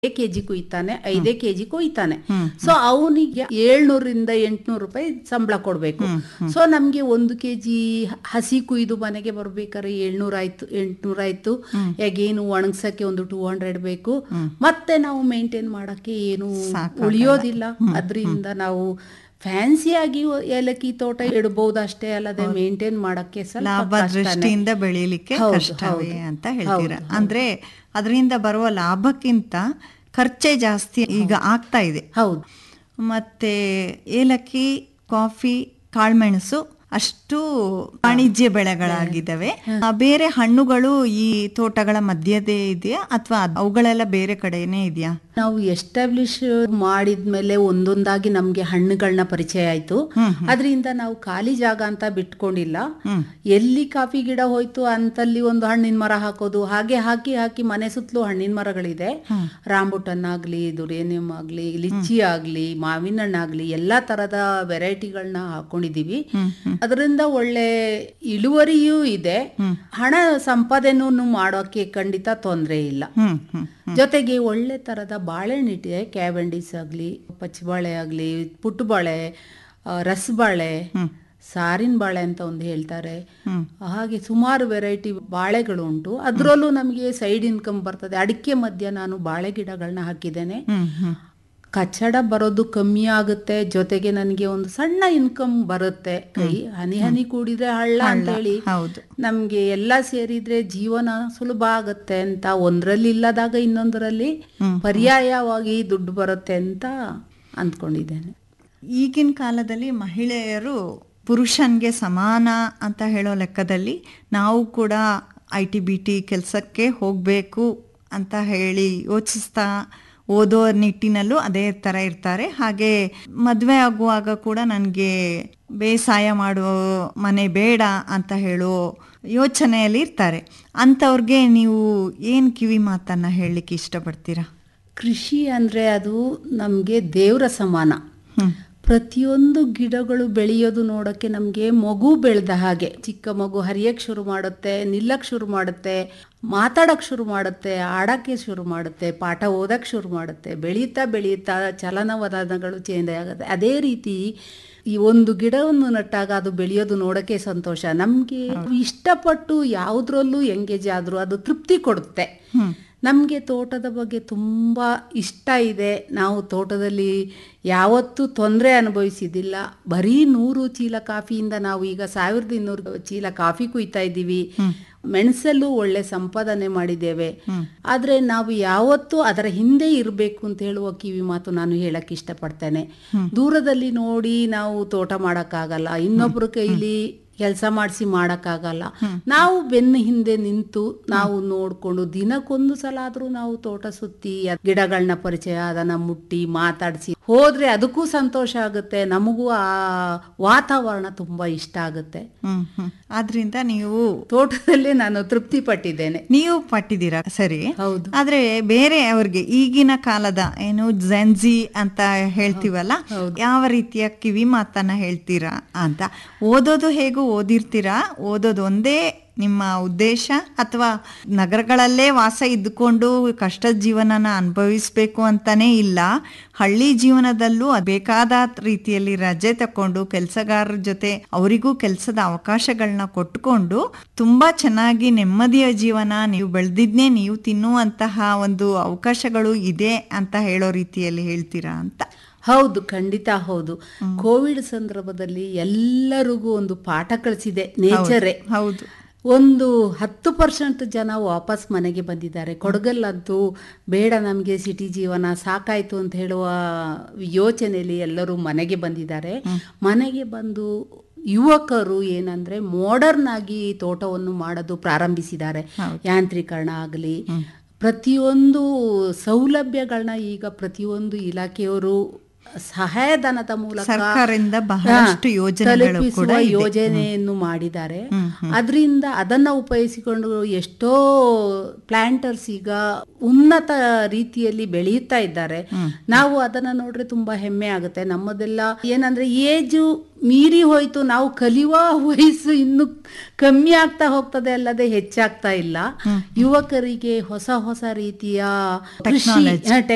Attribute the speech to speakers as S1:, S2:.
S1: KG ಕುಯ್ತಾನೆ ಐದೇ KG ಕೊಯ್ತಾನೆ so ಅವನಿಗೆ ಏಳ್ನೂರಿಂದ ಎಂಟ್ನೂರು ರೂಪಾಯಿ ಸಂಬಳ ಕೊಡ್ಬೇಕು ಸೊ ನಮ್ಗೆ ಒಂದು ಕೆಜಿ ಹಸಿ ಕುಯ್ದು ಮನೆಗೆ ಬರ್ಬೇಕಾದ್ರೆ ಏಳ್ನೂರ ಆಯ್ತು ಎಂಟ್ನೂರ ಆಯ್ತು ಹೇಗೇನು ಒಣಗ್ಸಕ್ಕೆ ಒಂದು ಟೂ ಹಂಡ್ರೆಡ್ ಬೇಕು ಮತ್ತೆ ನಾವು ಮೇಂಟೈನ್ ಮಾಡಕ್ಕೆ ಏನು ಉಳಿಯೋದಿಲ್ಲ ಅದರಿಂದ ನಾವು ಫ್ಯಾನ್ಸಿಯಾಗಿ ಏಲಕ್ಕಿ ತೋಟ ಇಡಬಹುದು ಅಷ್ಟೇ ಅಲ್ಲದೆ ಮೇಂಟೈನ್ ಮಾಡಕ್ಕೆ ಸ್ವಲ್ಪ
S2: ಲಾಭ
S1: ಕಷ್ಟನೇ.
S2: ದೃಷ್ಟಿಯಿಂದ ಬೆಳೀಲಿಕ್ಕೆ
S1: ಹೌದು,
S2: ಕಷ್ಟವೇ
S1: ಹೌದು.
S2: ಅಂತ ಹೇಳ್ತೀರಾ ಅಂದ್ರೆ ಅದರಿಂದ ಬರುವ ಲಾಭಕ್ಕಿಂತ ಖರ್ಚೇ ಜಾಸ್ತಿ ಈಗ ಆಗ್ತಾ ಇದೆ
S1: ಹೌದು
S2: ಮತ್ತೆ ಏಲಕ್ಕಿ ಕಾಫಿ ಕಾಳ್ಮೆಣಸು ಅಷ್ಟು ವಾಣಿಜ್ಯ ಬೆಳೆಗಳಾಗಿದ್ದಾವೆ ಆ, ಬೇರೆ ಹಣ್ಣುಗಳು ಈ ತೋಟಗಳ ಮಧ್ಯದೇ ಇದೆಯಾ ಅಥವಾ ಅವುಗಳೆಲ್ಲ ಬೇರೆ ಕಡೆನೇ ಇದೆಯಾ
S1: ನಾವು ಎಸ್ಟಾಬ್ಲಿಷ್ ಮಾಡಿದ್ಮೇಲೆ ಒಂದೊಂದಾಗಿ ನಮ್ಗೆ ಹಣ್ಣುಗಳನ್ನ ಪರಿಚಯ ಆಯ್ತು ಅದರಿಂದ ನಾವು ಖಾಲಿ ಜಾಗ ಅಂತ ಬಿಟ್ಕೊಂಡಿಲ್ಲ ಎಲ್ಲಿ ಕಾಫಿ ಗಿಡ ಹೋಯ್ತು ಅಂತಲ್ಲಿ ಒಂದು ಹಣ್ಣಿನ ಮರ ಹಾಕೋದು ಹಾಗೆ ಹಾಕಿ ಹಾಕಿ ಮನೆ ಸುತ್ತಲೂ ಹಣ್ಣಿನ ಮರಗಳಿದೆ ರಾಂಬುಟನ್ ಆಗ್ಲಿ ದುರೇನಿಯಂ ಆಗ್ಲಿ ಲಿಚ್ಚಿ ಆಗ್ಲಿ ಮಾವಿನ ಹಣ್ಣಾಗ್ಲಿ ಎಲ್ಲಾ ತರದ ವೆರೈಟಿಗಳನ್ನ ಹಾಕೊಂಡಿದೀವಿ ಅದರಿಂದ ಒಳ್ಳೆ ಇಳುವರಿಯೂ ಇದೆ ಹಣ ಸಂಪಾದನೆಯನ್ನು ಮಾಡೋಕೆ ಖಂಡಿತ ತೊಂದರೆ ಇಲ್ಲ
S2: ಹ್ಮ್ ಹ್ಮ್
S1: ಜೊತೆಗೆ ಒಳ್ಳೆ ತರದ ಬಾಳೆಹಣ್ಣಿಟ್ಟಿದೆ ಕ್ಯಾವೆಂಡಿಸ್ ಆಗಲಿ ಪಚ್ಚಬಾಳೆ ಆಗಲಿ ಪುಟ್ಟಬಾಳೆ ಆ, ರಸಬಾಳೆ ಸಾರಿನ ಬಾಳೆ ಅಂತ ಒಂದು ಹೇಳ್ತಾರೆ ಹಾಗೆ ಸುಮಾರು ವೆರೈಟಿ ಬಾಳೆಗಳು ಉಂಟು ಅದರಲ್ಲೂ ನಮಗೆ ಸೈಡ್ ಇನ್ಕಮ್ ಬರ್ತದೆ ಅಡಿಕೆ ಮಧ್ಯ ನಾನು ಬಾಳೆ ಗಿಡಗಳನ್ನ ಹಾಕಿದ್ದೇನೆ
S2: ಹ್ಮ್ ಹ್ಮ್
S1: ಕಚ್ಚಡ ಬರೋದು ಕಮ್ಮಿ ಆಗುತ್ತೆ ಜೊತೆಗೆ ನನಗೆ ಒಂದು ಸಣ್ಣ ಇನ್ಕಮ್ ಬರುತ್ತೆ ಕೈ ಹನಿ ಹನಿ ಕೂಡಿದ್ರೆ ಹಳ್ಳ ಅಂತ ಹೇಳಿ
S2: ಹೌದು
S1: ನಮ್ಗೆ ಎಲ್ಲ ಸೇರಿದ್ರೆ ಜೀವನ ಸುಲಭ ಆಗುತ್ತೆ ಅಂತ ಒಂದ್ರಲ್ಲಿ ಇಲ್ಲದಾಗ ಇನ್ನೊಂದರಲ್ಲಿ ಪರ್ಯಾಯವಾಗಿ ದುಡ್ಡು ಬರುತ್ತೆ ಅಂತ ಅಂದ್ಕೊಂಡಿದ್ದೇನೆ
S2: ಈಗಿನ ಕಾಲದಲ್ಲಿ ಮಹಿಳೆಯರು ಪುರುಷನ್ಗೆ ಸಮಾನ ಅಂತ ಹೇಳೋ ಲೆಕ್ಕದಲ್ಲಿ ನಾವು ಕೂಡ ಐ ಟಿ ಬಿ ಟಿ ಕೆಲಸಕ್ಕೆ ಹೋಗಬೇಕು ಅಂತ ಹೇಳಿ ಯೋಚಿಸ್ತಾ ಓದೋ ನಿಟ್ಟಿನಲ್ಲೂ ಅದೇ ಥರ ಇರ್ತಾರೆ ಹಾಗೆ ಮದುವೆ ಆಗುವಾಗ ಕೂಡ ನನಗೆ ಬೇಸಾಯ ಮಾಡೋ ಮನೆ ಬೇಡ ಅಂತ ಹೇಳೋ ಯೋಚನೆಯಲ್ಲಿ ಇರ್ತಾರೆ ಅಂಥವ್ರಿಗೆ ನೀವು ಏನು ಕಿವಿ ಮಾತನ್ನು ಹೇಳಲಿಕ್ಕೆ ಇಷ್ಟಪಡ್ತೀರಾ
S1: ಕೃಷಿ ಅಂದ್ರೆ ಅದು ನಮ್ಗೆ ದೇವರ ಸಮಾನ ಪ್ರತಿಯೊಂದು ಗಿಡಗಳು ಬೆಳೆಯೋದು ನೋಡಕ್ಕೆ ನಮಗೆ ಮಗು ಬೆಳೆದ ಹಾಗೆ ಚಿಕ್ಕ ಮಗು ಹರಿಯಕ್ಕೆ ಶುರು ಮಾಡುತ್ತೆ ನಿಲ್ಲಕ್ಕೆ ಶುರು ಮಾಡುತ್ತೆ ಮಾತಾಡಕ್ಕೆ ಶುರು ಮಾಡುತ್ತೆ ಆಡಕ್ಕೆ ಶುರು ಮಾಡುತ್ತೆ ಪಾಠ ಓದಕ್ಕೆ ಶುರು ಮಾಡುತ್ತೆ ಬೆಳೀತಾ ಬೆಳೀತಾ ಚಲನವಲನಗಳು ಚೇಂಜ್ ಆಗುತ್ತೆ ಅದೇ ರೀತಿ ಈ ಒಂದು ಗಿಡವನ್ನು ನಟ್ಟಾಗ ಅದು ಬೆಳೆಯೋದು ನೋಡಕ್ಕೆ ಸಂತೋಷ ನಮಗೆ ಇಷ್ಟಪಟ್ಟು ಯಾವುದ್ರಲ್ಲೂ ಎಂಗೇಜ್ ಆದ್ರೂ ಅದು ತೃಪ್ತಿ ಕೊಡುತ್ತೆ ನಮಗೆ ತೋಟದ ಬಗ್ಗೆ ತುಂಬ ಇಷ್ಟ ಇದೆ ನಾವು ತೋಟದಲ್ಲಿ ಯಾವತ್ತೂ ತೊಂದರೆ ಅನುಭವಿಸಿದ್ದಿಲ್ಲ ಬರೀ ನೂರು ಚೀಲ ಕಾಫಿಯಿಂದ ನಾವು ಈಗ ಸಾವಿರದ ಇನ್ನೂರು ಚೀಲ ಕಾಫಿ ಕುಯ್ತಾ ಇದ್ದೀವಿ ಮೆಣಸಲ್ಲೂ ಒಳ್ಳೆ ಸಂಪಾದನೆ ಮಾಡಿದ್ದೇವೆ ಆದ್ರೆ ನಾವು ಯಾವತ್ತೂ ಅದರ ಹಿಂದೆ ಇರಬೇಕು ಅಂತ ಹೇಳುವ ಕಿವಿ ಮಾತು ನಾನು ಹೇಳಕ್ ಇಷ್ಟಪಡ್ತೇನೆ ದೂರದಲ್ಲಿ ನೋಡಿ ನಾವು ತೋಟ ಮಾಡಕ್ಕಾಗಲ್ಲ ಇನ್ನೊಬ್ರ ಕೈಲಿ ಕೆಲಸ ಮಾಡಿಸಿ ಮಾಡಕ್ಕಾಗಲ್ಲ ನಾವು ಬೆನ್ನ ಹಿಂದೆ ನಿಂತು ನಾವು ನೋಡ್ಕೊಂಡು ದಿನಕ್ಕೊಂದು ಸಲ ಆದ್ರೂ ನಾವು ತೋಟ ಸುತ್ತಿ ಆ ಗಿಡಗಳನ್ನ ಪರಿಚಯ ಅದನ್ನ ಮುಟ್ಟಿ ಮಾತಾಡಿಸಿ ಹೋದ್ರೆ ಅದಕ್ಕೂ ಸಂತೋಷ ಆಗುತ್ತೆ ನಮಗೂ ಆ ವಾತಾವರಣ ತುಂಬಾ ಇಷ್ಟ ಆಗುತ್ತೆ
S2: ಹ್ಮ್ ಹ್ಮ್ ಆದ್ರಿಂದ ನೀವು
S1: ತೋಟದಲ್ಲಿ ನಾನು ತೃಪ್ತಿ ಪಟ್ಟಿದ್ದೇನೆ
S2: ನೀವು ಪಟ್ಟಿದ್ದೀರಾ ಸರಿ
S1: ಹೌದು
S2: ಆದ್ರೆ ಬೇರೆ ಅವ್ರಿಗೆ ಈಗಿನ ಕಾಲದ ಏನು ಜೆನ್ಜಿ ಅಂತ ಹೇಳ್ತೀವಲ್ಲ ಯಾವ ರೀತಿಯ ಕಿವಿ ಮಾತನ್ನ ಹೇಳ್ತೀರಾ ಅಂತ ಓದೋದು ಹೇಗೂ ಓದಿರ್ತೀರಾ ಓದೋದು ಒಂದೇ ನಿಮ್ಮ ಉದ್ದೇಶ ಅಥವಾ ನಗರಗಳಲ್ಲೇ ವಾಸ ಇದ್ದುಕೊಂಡು ಕಷ್ಟದ ಜೀವನನ ಅನುಭವಿಸ್ಬೇಕು ಅಂತಾನೆ ಇಲ್ಲ ಹಳ್ಳಿ ಜೀವನದಲ್ಲೂ ಬೇಕಾದ ರೀತಿಯಲ್ಲಿ ರಜೆ ತಕೊಂಡು ಕೆಲಸಗಾರರ ಜೊತೆ ಅವರಿಗೂ ಕೆಲಸದ ಅವಕಾಶಗಳನ್ನ ಕೊಟ್ಕೊಂಡು ತುಂಬಾ ಚೆನ್ನಾಗಿ ನೆಮ್ಮದಿಯ ಜೀವನ ನೀವು ಬೆಳೆದಿದ್ನೇ ನೀವು ತಿನ್ನುವಂತಹ ಒಂದು ಅವಕಾಶಗಳು ಇದೆ ಅಂತ ಹೇಳೋ ರೀತಿಯಲ್ಲಿ ಹೇಳ್ತೀರಾ ಅಂತ
S1: ಹೌದು ಖಂಡಿತ ಹೌದು ಕೋವಿಡ್ ಸಂದರ್ಭದಲ್ಲಿ ಎಲ್ಲರಿಗೂ ಒಂದು ಪಾಠ ಕಳಿಸಿದೆ ನೇಚರೇ
S2: ಹೌದು
S1: ಒಂದು ಹತ್ತು ಪರ್ಸೆಂಟ್ ಜನ ವಾಪಸ್ ಮನೆಗೆ ಬಂದಿದ್ದಾರೆ ಕೊಡಗಲ್ಲಂತೂ ಬೇಡ ನಮಗೆ ಸಿಟಿ ಜೀವನ ಸಾಕಾಯ್ತು ಅಂತ ಹೇಳುವ ಯೋಚನೆಯಲ್ಲಿ ಎಲ್ಲರೂ ಮನೆಗೆ ಬಂದಿದ್ದಾರೆ ಮನೆಗೆ ಬಂದು ಯುವಕರು ಏನಂದ್ರೆ ಮಾಡರ್ನ್ ಆಗಿ ತೋಟವನ್ನು ಮಾಡೋದು ಪ್ರಾರಂಭಿಸಿದ್ದಾರೆ ಯಾಂತ್ರೀಕರಣ ಆಗಲಿ ಪ್ರತಿಯೊಂದು ಸೌಲಭ್ಯಗಳನ್ನ ಈಗ ಪ್ರತಿಯೊಂದು ಇಲಾಖೆಯವರು ಸಹಾಯಧನದ ಮೂಲಕ
S2: ಸರ್ಕಾರದಿಂದ ಬಹಳಷ್ಟು
S1: ಹಾ,
S2: ಯೋಜನೆಗಳು
S1: ತಲುಪಿಸುವ
S2: ಕೂಡ ಇದೆ.
S1: ಯೋಜನೆಯನ್ನು ಮಾಡಿದ್ದಾರೆ ಅದರಿಂದ ಅದನ್ನ ಉಪಯೋಗಿಸಿಕೊಂಡು ಎಷ್ಟೋ ಪ್ಲಾಂಟರ್ಸ್ ಈಗ ಉನ್ನತ ರೀತಿಯಲ್ಲಿ ಬೆಳೆಯುತ್ತಾ ಇದ್ದಾರೆ ನಾವು ಅದನ್ನ ನೋಡ್ರೆ ತುಂಬಾ ಹೆಮ್ಮೆ ಆಗುತ್ತೆ ನಮ್ಮದೆಲ್ಲ ಏನಂದ್ರೆ ಏಜು ಮೀರಿ ಹೋಯ್ತು ನಾವು ಕಲಿಯುವ ವಯಸ್ಸು ಇನ್ನು ಕಮ್ಮಿ ಆಗ್ತಾ ಹೋಗ್ತದೆ ಅಲ್ಲದೆ ಹೆಚ್ಚಾಗ್ತಾ ಇಲ್ಲ ಯುವಕರಿಗೆ ಹೊಸ ಹೊಸ ರೀತಿಯ ಕೃಷಿ